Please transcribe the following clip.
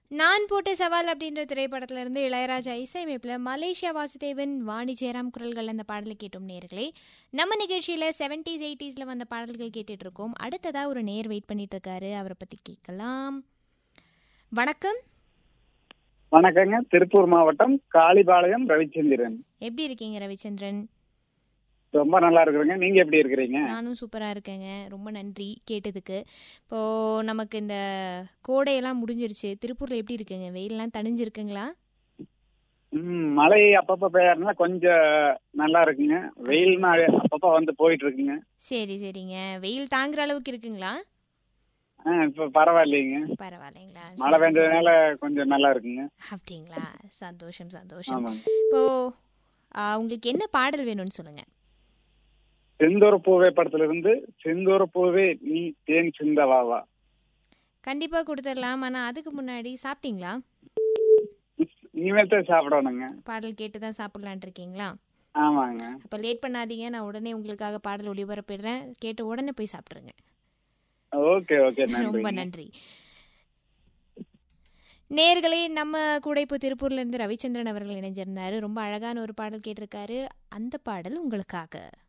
நான் போட்ட சவால் அப்படின்ற திரைப்படத்துல இருந்து இளையராஜா இசையமைப்புல மலேசியா வாசுதேவன் வாணி ஜெயராம் குரல்கள் அந்த பாடலை கேட்டோம் நேர்களே நம்ம நிகழ்ச்சியில செவன்டிஸ் எயிட்டிஸ்ல வந்த பாடல்கள் கேட்டுட்டு இருக்கோம் அடுத்ததா ஒரு நேர் வெயிட் பண்ணிட்டு இருக்காரு அவரை பத்தி கேட்கலாம் வணக்கம் வணக்கங்க திருப்பூர் மாவட்டம் காளிபாளையம் ரவிச்சந்திரன் எப்படி இருக்கீங்க ரவிச்சந்திரன் ரொம்ப நல்லா இருக்கிறேங்க நீங்க எப்படி இருக்கிறீங்க நானும் சூப்பராக இருக்கேங்க ரொம்ப நன்றி கேட்டதுக்கு இப்போ நமக்கு இந்த கோடையெல்லாம் முடிஞ்சிருச்சு திருப்பூர்ல எப்படி இருக்குங்க வெயிலெல்லாம் தணிஞ்சிருக்குங்களா ம் மழை அப்பப்ப பெய்யறதுனால கொஞ்சம் நல்லா இருக்குங்க வெயில் நாள் அப்பப்ப வந்து போயிட்டு இருக்குங்க சரி சரிங்க வெயில் தாங்குற அளவுக்கு இருக்குங்களா ஆ, இப்ப பரவாயில்லைங்க பரவாயில்லைங்களா மழை சரி. பெஞ்சதுனால கொஞ்சம் நல்லா இருக்குங்க அப்படிங்களா சந்தோஷம் சந்தோஷம் ஆமாங்க இப்போ ஆ, உங்களுக்கு என்ன பாடல் வேணும்னு சொல்லுங்க செந்தூர பூவே படத்துல இருந்து செந்தூர பூவே நீ தேன் சிந்தவாவா கண்டிப்பா கொடுத்துடலாம் ஆனா அதுக்கு முன்னாடி சாப்பிட்டீங்களா இனிமேல் தான் சாப்பிடணுங்க பாடல் கேட்டு தான் சாப்பிடலான் இருக்கீங்களா ஆமாங்க அப்போ லேட் பண்ணாதீங்க நான் உடனே உங்களுக்காக பாடல் ஒளிபரப்பிடுறேன் கேட்ட உடனே போய் சாப்பிட்ருங்க ஓகே ஓகே ரொம்ப நன்றி நன்றி நேர்களே நம்ம கூட இப்போ திருப்பூர்ல இருந்து ரவிச்சந்திரன் அவர்கள் இணைஞ்சிருந்தாரு ரொம்ப அழகான ஒரு பாடல் கேட்டிருக்காரு அந்த பாடல் உங்களுக்காக